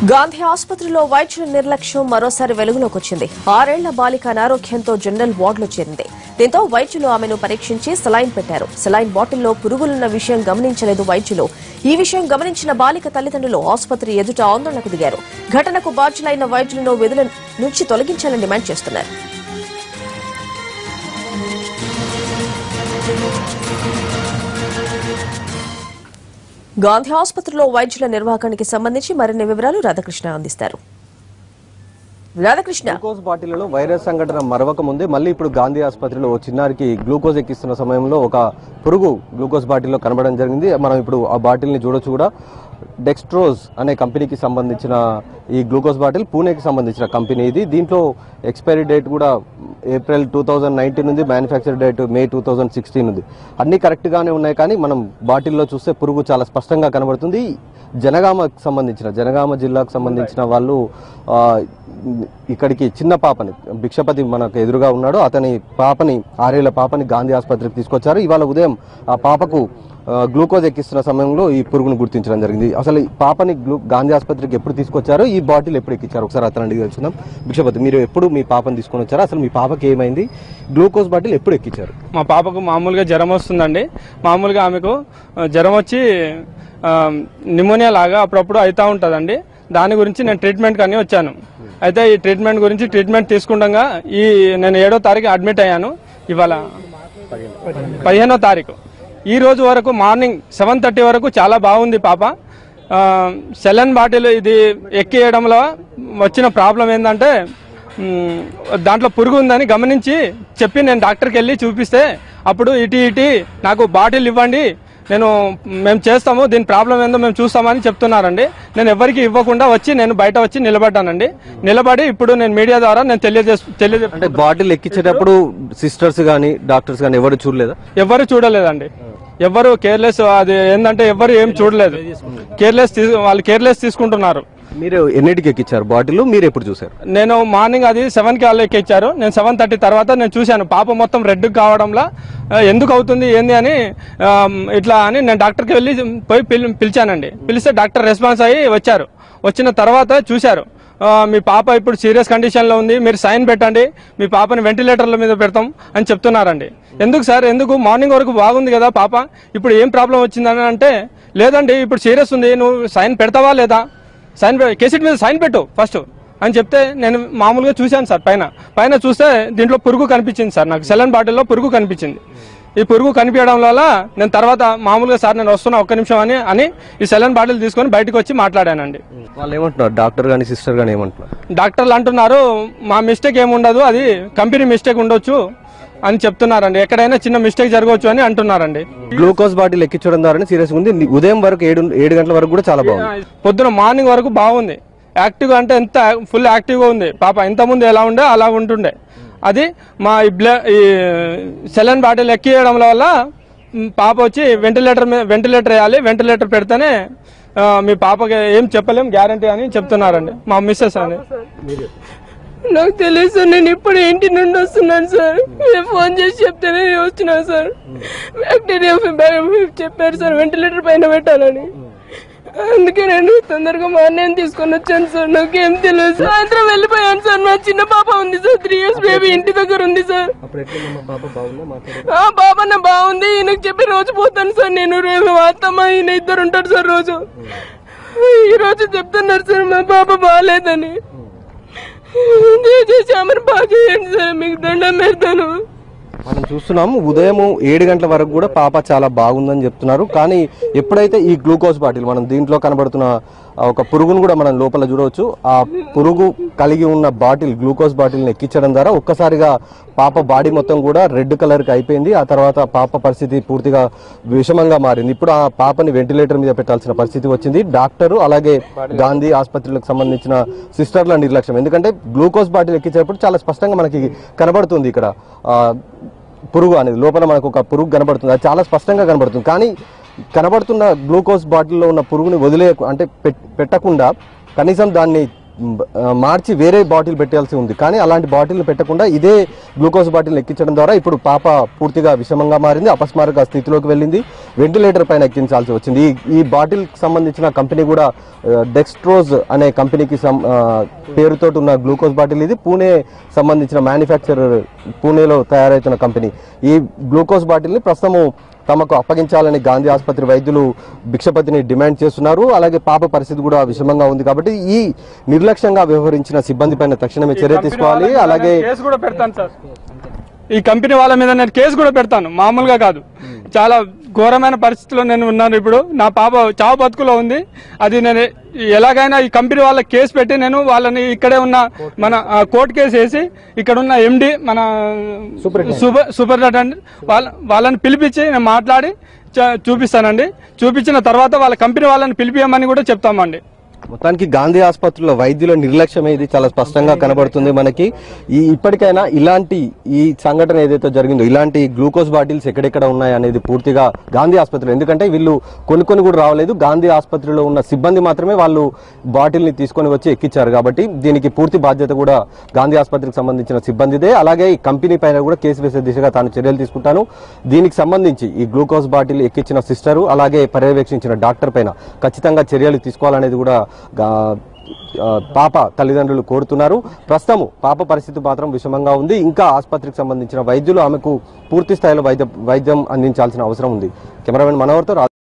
గాంధీ ఆసుపత్రిలో వైద్యుల నిర్లక్ష్యం మరోసారి వెలుగులోకి వచ్చింది ఆరేళ్ల బాలిక అనారోగ్యంతో జనరల్ వార్డులో చేరింది దీంతో వైద్యులు ఆమెను పరీక్షించి సెలైన్ పెట్టారు సెలైన్ బాటిల్లో పురుగులున్న విషయం గమనించలేదు వైద్యులు ఈ విషయం గమనించిన బాలిక తల్లిదండ్రులు ఆసుపత్రి ఎదుట ఆందోళనకు దిగారు ఘటనకు బాధ్యులైన వైద్యులను విధుల నుంచి తొలగించాలని డిమాండ్ చేస్తున్నారు గాంధీ ఆసుపత్రిలో వైద్యుల నిర్వాహకానికి సంబంధించి మరిన్ని వివరాలు రాధాకృష్ణ అందిస్తారు రాధాకృష్ణ గ్లూకోజ్ బాటిళ్లలో వైరస్ సంఘటన మరవక ముందే మళ్ళీ ఇప్పుడు గాంధీ ఆసుపత్రిలో ఓ చిన్నారికి గ్లూకోజ్ ఎక్కిస్తున్న సమయంలో ఒక పురుగు గ్లూకోజ్ బాటిల్లో కనబడడం జరిగింది మనం ఇప్పుడు ఆ బాటిల్ని చూడొచ్చు కూడా డెక్స్ట్రోజ్ అనే కంపెనీకి సంబంధించిన ఈ గ్లూకోజ్ బాటిల్ పూణేకి సంబంధించిన కంపెనీ ఇది దీంట్లో ఎక్స్పైరీ డేట్ కూడా ఏప్రిల్ టూ థౌజండ్ నైన్టీన్ ఉంది manufacture date May two thousand sixteen ఉంది అన్ని కరెక్ట్గానే ఉన్నాయి కానీ మనం బాటిల్లో చూస్తే పురుగు చాలా స్పష్టంగా కనబడుతుంది జనగామకు సంబంధించిన జనగామ జిల్లాకు సంబంధించిన వాళ్ళు ఆ, ఇక్కడికి చిన్న పాపని భిక్షపతి మనకు ఎదురుగా ఉన్నాడు అతని పాపని ఆరేళ్ల పాపని గాంధీ ఆసుపత్రికి తీసుకొచ్చారు ఇవాళ ఉదయం ఆ పాపకు ఆ, గ్లూకోజ్ ఎక్కిస్తున్న సమయంలో ఈ పురుగును గుర్తించడం జరిగింది అసలు ఈ పాపని గ్లూ గాంధీ ఆసుపత్రికి ఎప్పుడు తీసుకొచ్చారో ఈ బాటిల్ ఎప్పుడు ఎక్కించారు ఒకసారి అతను అడిగి తెలుసుకుందాం భిక్షపతి మీరు ఎప్పుడు మీ పాపని తీసుకొని వచ్చారు అసలు మీ పాపకి ఏమైంది గ్లూకోజ్ బాటిల్ ఎప్పుడు ఎక్కించారు మా పాపకు మామూలుగా జ్వరం వస్తుందండి మామూలుగా ఆమెకు ఆ, జ్వరం వచ్చి ఆ, నిమోనియా లాగా అప్పుడప్పుడు అవుతూ ఉంటుందండి దాని గురించి నేను ట్రీట్మెంట్ కానీ వచ్చాను అయితే ఈ ట్రీట్మెంట్ గురించి ట్రీట్మెంట్ తీసుకుండగా ఈ నేను ఏడో తారీఖు అడ్మిట్ అయ్యాను ఇవాళ పదిహేనో తారీఖు ఈ రోజు వరకు మార్నింగ్ సెవెన్ థర్టీ వరకు చాలా బాగుంది పాప ఆ, సెలన్ బాటిల్ ఇది ఎక్కియడంలో వచ్చిన ప్రాబ్లం ఏంటంటే మ్, దాంట్లో పురుగు ఉందని గమనించి చెప్పి నేను డాక్టర్కి వెళ్ళి చూపిస్తే అప్పుడు ఇటీ ఇటీ నాకు బాటిల్ ఇవ్వండి నేను మేము చేస్తాము దీని ప్రాబ్లం ఏందో మేము చూస్తామని చెప్తున్నారండి నేను ఎవరికి ఇవ్వకుండా వచ్చి నేను బయట వచ్చి నిలబడ్డానండి నిలబడి ఇప్పుడు నేను మీడియా ద్వారా నేను తెలియజే తెలియజే అంటే బాటిల్ ఎక్కించేటప్పుడు సిస్టర్స్ కానీ డాక్టర్స్ కానీ ఎవరు చూడలేదా ఎవరు చూడలేదండి ఎవరు కేర్లెస్ అది ఏంటంటే ఎవరు ఏం చూడలేదు కేర్లెస్ వాళ్ళు కేర్లెస్ తీసుకుంటున్నారు మీరు ఎన్నిటికి ఎక్కించారు బాటిల్ మీరు ఎప్పుడు చూసారు నేను మార్నింగ్ అది సెవెన్ కి వాళ్ళు ఎక్కిచ్చారు నేను సెవెన్ థర్టీ తర్వాత నేను చూశాను పాప మొత్తం రెడ్ కావడంలో ఆ, ఎందుకు అవుతుంది ఏంది అని ఆ, ఇట్లా అని నేను డాక్టర్కి వెళ్ళి పోయి పిల్- పిలిచానండి పిలిస్తే డాక్టర్ రెస్పాన్స్ అయ్యి వచ్చారు వచ్చిన తర్వాత చూశారు ఆ, మీ పాప ఇప్పుడు సీరియస్ కండిషన్లో ఉంది మీరు సైన్ పెట్టండి మీ పాపని వెంటిలేటర్ల మీద పెడతాం అని చెప్తున్నారండి ఎందుకు సార్ ఎందుకు మార్నింగ్ వరకు బాగుంది కదా పాప ఇప్పుడు ఏం ప్రాబ్లం వచ్చిందని అంటే లేదండి ఇప్పుడు సీరియస్ ఉంది నువ్వు సైన్ పెడతావా లేదా సైన్ పె- కేసెట్ మీద సైన్ పెట్టు ఫస్ట్ అని చెప్తే నేను మామూలుగా చూశాను సార్ పైన పైన చూస్తే దీంట్లో పురుగు కనిపించింది సార్ నాకు సెలన్ బాటిల్లో పురుగు కనిపించింది ఈ పురుగు కనిపించడం వల్ల నేను తర్వాత మామూలుగా సార్ నేను వస్తున్నా ఒక్క నిమిషం అని అని ఈ సెలన్ బాటిల్ తీసుకొని బయటకు వచ్చి మాట్లాడానండి వాళ్ళు ఏమంటున్నారు డాక్టర్ కానీ సిస్టర్ కానీ ఏమంటున్నారు డాక్టర్లు అంటున్నారు మా మిస్టేక్ ఏముండదు అది కంపెనీ మిస్టేక్ ఉండొచ్చు అని చెప్తున్నారండి ఎక్కడైనా చిన్న మిస్టేక్ జరగవచ్చు అని అంటున్నారండి గ్లూకోజ్ బాటిల్ ఎక్కించడం ద్వారా సీరియస్ ఉంది ని- ఉదయం వరకు ఏడు ఏడు గంటల వరకు కూడా చాలా బాగుంది పొద్దున మార్నింగ్ వరకు బాగుంది యాక్టివ్గా అంటే ఎంత ఫుల్ యాక్టివ్గా ఉంది పాప ఇంతకుముందు ఎలా ఉండే అలా ఉంటుండే అది మా ఈ బ్ల ఈ సెలన్ బాటిల్ ఎక్కియడం వల్ల మ్, పాప వచ్చి వెంటిలేటర్ మీద వెంటిలేటర్ వేయాలి వెంటిలేటర్ పెడితేనే ఆ, మీ పాపకి ఏం చెప్పలేం గ్యారంటీ అని చెప్తున్నారండి మా మిస్సెస్ అని నాకు తెలియదు సార్ నేను ఇప్పుడు ఇంటి నుండి వస్తున్నాను సార్ మీరు ఫోన్ చేసి చెప్తేనే నేను వస్తున్నాను సార్ బ్యాక్టీరియా చెప్పారు సార్ వెంటిలేటర్ పైన పెట్టాలని అందుకే నేను తొందరగా మా అన్నయ్యని తీసుకొని వచ్చాను సార్ నాకేం తెలియదు సాయంత్రం వెళ్ళిపోయాను సార్ నా చిన్న పాప ఉంది సార్ త్రీ ఇయర్స్ బేబీ ఇంటి దగ్గర ఉంది సార్ ఆ బాబా నా బాగుంది ఈయనకు చెప్పి రోజు పోతాను సార్ నేను రేపు మా అత్తమ్మ ఈయన ఇద్దరు ఉంటారు సార్ రోజు ఈ రోజు చెప్తున్నారు సార్ మా పాప బాగాలేదని దయచేసి ఆమెను బాగా చేయండి సార్ మీకు దండం పెడతాను మనం చూస్తున్నాము ఉదయం ఏడు గంటల వరకు కూడా పాప చాలా బాగుందని చెప్తున్నారు కానీ ఎప్పుడైతే ఈ గ్లూకోజ్ బాటిల్ మనం దీంట్లో కనబడుతున్న ఆ ఒక పురుగును కూడా మనం లోపల చూడవచ్చు ఆ పురుగు కలిగి ఉన్న బాటిల్ గ్లూకోజ్ బాటిల్ని ఎక్కించడం ద్వారా ఒక్కసారిగా పాప బాడీ మొత్తం కూడా రెడ్ కలర్కి అయిపోయింది ఆ తర్వాత పాప పరిస్థితి పూర్తిగా విషమంగా మారింది ఇప్పుడు ఆ పాపని వెంటిలేటర్ మీద పెట్టాల్సిన పరిస్థితి వచ్చింది డాక్టరు అలాగే గాంధీ ఆసుపత్రులకు సంబంధించిన సిస్టర్ల నిర్లక్ష్యం ఎందుకంటే గ్లూకోజ్ బాటిల్ ఎక్కించేటప్పుడు చాలా స్పష్టంగా మనకి కనబడుతుంది ఇక్కడ ఆ, పురుగు అనేది లోపల మనకు ఒక పురుగు కనబడుతుంది అది చాలా స్పష్టంగా కనబడుతుంది కానీ కనబడుతున్న గ్లూకోజ్ బాటిల్లో ఉన్న పురుగుని వదిలే అంటే పెట్- పెట్టకుండా కనీసం దాన్ని మ్, ఆ, మార్చి వేరే బాటిల్ పెట్టాల్సి ఉంది కానీ అలాంటి బాటిల్ పెట్టకుండా ఇదే గ్లూకోజ్ బాటిల్ ఎక్కించడం ద్వారా ఇప్పుడు పాప పూర్తిగా విషమంగా మారింది అపస్మారక స్థితిలోకి వెళ్ళింది వెంటిలేటర్ పైన ఎక్కించాల్సి వచ్చింది ఈ ఈ బాటిల్ సంబంధించిన కంపెనీ కూడా డెక్స్ట్రోజ్ అనే కంపెనీకి సం- ఆ, పేరుతో ఉన్న గ్లూకోజ్ బాటిల్ ఇది పూణే సంబంధించిన మ్యానుఫ్యాక్చరర్ పూణేలో తయారవుతున్న కంపెనీ ఈ గ్లూకోజ్ బాటిల్ని ప్రస్తుతము తమకు అప్పగించాలని గాంధీ ఆసుపత్రి వైద్యులు భిక్షపతిని డిమాండ్ చేస్తున్నారు అలాగే పాప పరిస్థితి కూడా విషమంగా ఉంది కాబట్టి ఈ నిర్లక్ష్యంగా వ్యవహరించిన సిబ్బంది పైన తక్షణమే చర్య తీసుకోవాలి అలాగే కేసు కూడా పెడతాను సార్ ఈ కంపెనీ వాళ్ళ మీద నేను కేసు కూడా పెడతాను మామూలుగా కాదు చాలా ఘోరమైన పరిస్థితిలో నేను ఉన్నాను ఇప్పుడు నా పాప చావు బతుకులో ఉంది అది నేను ఎలాగైనా ఈ కంపెనీ వాళ్ళ కేసు పెట్టి నేను వాళ్ళని ఇక్కడే ఉన్న మన ఆ, కోర్టు కేసు వేసి ఇక్కడ ఉన్న ఎండి మన సూపర్ సూపరింటెండెంట్ వాళ్ళ వాళ్ళని పిలిపించి నేను మాట్లాడి చ- చూపిస్తానండి చూపించిన తర్వాత వాళ్ళ కంపెనీ వాళ్ళని పిలిపియమని కూడా చెప్తామండి మొత్తానికి గాంధీ ఆసుపత్రిలో వైద్యుల నిర్లక్ష్యం ఇది చాలా స్పష్టంగా కనబడుతుంది మనకి ఈ ఇప్పటికైనా ఇలాంటి ఈ సంఘటన ఏదైతే జరిగిందో ఇలాంటి గ్లూకోజ్ బాటిల్స్ ఎక్కడెక్కడ ఉన్నాయి అనేది పూర్తిగా గాంధీ ఆసుపత్రిలో ఎందుకంటే వీళ్ళు కొన్ని కొన్ని కూడా రావలేదు గాంధీ ఆసుపత్రిలో ఉన్న సిబ్బంది మాత్రమే వాళ్ళు బాటిల్ ని తీసుకొని వచ్చి ఎక్కించారు కాబట్టి దీనికి పూర్తి బాధ్యత కూడా గాంధీ ఆసుపత్రికి సంబంధించిన సిబ్బందిదే అలాగే ఈ కంపెనీ పైన కూడా కేసు వేసే దిశగా తాను చర్యలు తీసుకుంటాను దీనికి సంబంధించి ఈ గ్లూకోజ్ బాటిల్ ఎక్కించిన సిస్టరు అలాగే పర్యవేక్షించిన డాక్టర్ పైన ఖచ్చితంగా చర్యలు తీసుకోవాలనేది కూడా గా- ఆ, పాప తల్లిదండ్రులు కోరుతున్నారు ప్రస్తుతం పాప పరిస్థితి మాత్రం విషమంగా ఉంది ఇంకా ఆసుపత్రికి సంబంధించిన వైద్యులు ఆమెకు పూర్తి స్థాయిలో వైద్య వైద్యం అందించాల్సిన అవసరం ఉంది కెమెరామెన్ మనోహర్తో రా-